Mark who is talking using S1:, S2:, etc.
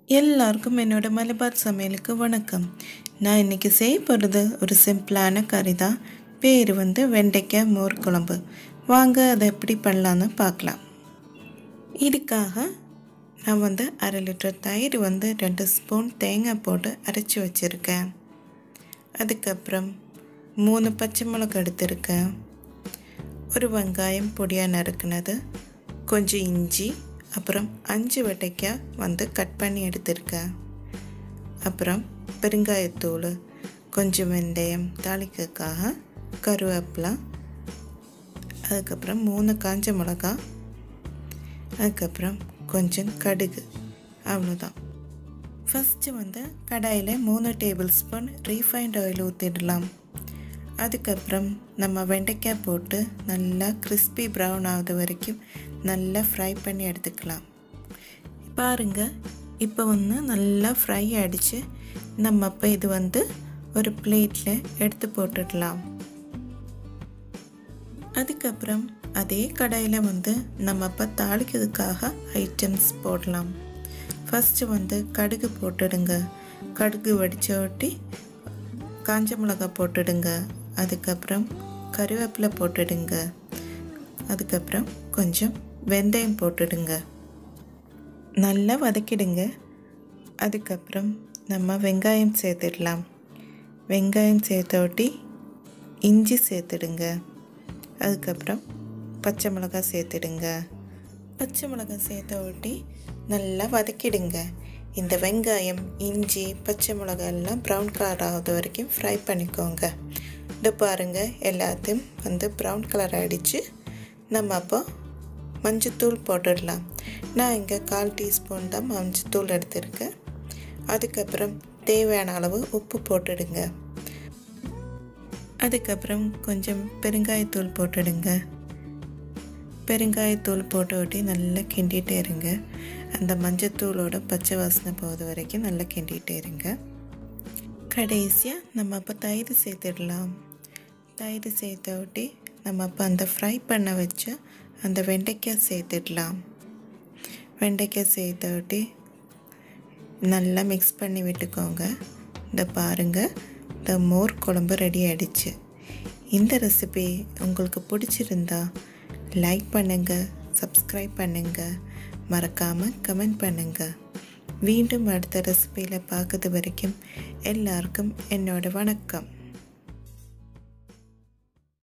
S1: எல்லாருக்கும் என்னோட மலபார் சமையலுக்கு வணக்கம் நான் இன்றைக்கி செய்ய போகிறது ஒரு சிம்பிளான கறி தான் பேர் வந்து வெண்டைக்காய் மோர் குழம்பு வாங்க அதை எப்படி பண்ணலான்னு பார்க்கலாம் இதுக்காக நான் வந்து அரை லிட்டர் தயிர் வந்து ரெண்டு ஸ்பூன் தேங்காய் போட்டு அரைச்சி வச்சுருக்கேன் அதுக்கப்புறம் மூணு பச்சை மிளகு எடுத்திருக்கேன் ஒரு வெங்காயம் பொடியாக நறுக்குனது கொஞ்சம் இஞ்சி அப்புறம் அஞ்சு வெட்டைக்காய் வந்து கட் பண்ணி எடுத்திருக்கேன் அப்புறம் பெருங்காயத்தூள் கொஞ்சம் வெந்தயம் தாளிக்கிறதுக்காக கருவேப்பிலை அதுக்கப்புறம் மூணு காஞ்ச மிளகா அதுக்கப்புறம் கொஞ்சம் கடுகு அவ்வளோதான் ஃபஸ்ட்டு வந்து கடாயில் மூணு டேபிள் ஸ்பூன் ரீஃபைண்ட் ஆயில் ஊற்றிடலாம் அதுக்கப்புறம் நம்ம வெண்டைக்காய் போட்டு நல்லா கிறிஸ்பி ப்ரௌன் ஆகுது வரைக்கும் நல்லா ஃப்ரை பண்ணி எடுத்துக்கலாம் பாருங்கள் இப்போ வந்து நல்லா ஃப்ரை ஆகிடுச்சு நம்ம அப்போ இது வந்து ஒரு பிளேட்டில் எடுத்து போட்டுடலாம் அதுக்கப்புறம் அதே கடாயில் வந்து நம்ம அப்போ தாளிக்கிறதுக்காக ஐட்டம்ஸ் போடலாம் ஃபஸ்ட்டு வந்து கடுகு போட்டுடுங்க கடுகு வடித்த ஒட்டி காஞ்ச மிளகா போட்டுடுங்க அதுக்கப்புறம் கருவேப்பிலை போட்டுடுங்க அதுக்கப்புறம் கொஞ்சம் வெந்தயம் போட்டுடுங்க நல்லா வதக்கிடுங்க அதுக்கப்புறம் நம்ம வெங்காயம் சேர்த்துடலாம் வெங்காயம் சேர்த்த ஒட்டி இஞ்சி சேர்த்துடுங்க அதுக்கப்புறம் பச்சை மிளகாய் சேர்த்துடுங்க பச்சை மிளகாய் சேர்த்த ஒட்டி நல்லா வதக்கிடுங்க இந்த வெங்காயம் இஞ்சி பச்சை மிளகாய் எல்லாம் ப்ரௌன் கலர் ஆகுது வரைக்கும் ஃப்ரை பண்ணிக்கோங்க இது பாருங்கள் எல்லாத்தையும் வந்து ப்ரௌன் கலர் ஆகிடுச்சு நம்ம அப்போ மஞ்சத்தூள் போட்டுடலாம் நான் இங்கே கால் டீஸ்பூன் தான் மஞ்சத்தூள் எடுத்திருக்கேன் அதுக்கப்புறம் தேவையான அளவு உப்பு போட்டுடுங்க அதுக்கப்புறம் கொஞ்சம் பெருங்காயத்தூள் போட்டுடுங்க பெருங்காயத்தூள் போட்டு ஒட்டி நல்லா கிண்டிகிட்டே இருங்க அந்த மஞ்சத்தூளோட பச்சை வாசனை போகுது வரைக்கும் நல்லா கிண்டிகிட்டே இருங்க கடைசியாக நம்ம அப்போ தயிர் சேர்த்துடலாம் தயிர் சேர்த்த ஒட்டி நம்ம அப்போ அந்த ஃப்ரை பண்ண வச்ச அந்த வெண்டைக்காய் சேர்த்துடலாம் வெண்டைக்காய் சேர்த்த ஒட்டி நல்லா மிக்ஸ் பண்ணி விட்டுக்கோங்க இந்த பாருங்கள் இந்த மோர் குழம்பு ரெடி ஆகிடுச்சு இந்த ரெசிபி உங்களுக்கு பிடிச்சிருந்தா லைக் பண்ணுங்கள் சப்ஸ்கிரைப் பண்ணுங்கள் மறக்காமல் கமெண்ட் பண்ணுங்கள் மீண்டும் அடுத்த ரெசிபியில் பார்க்குறது வரைக்கும் எல்லாருக்கும் என்னோட வணக்கம்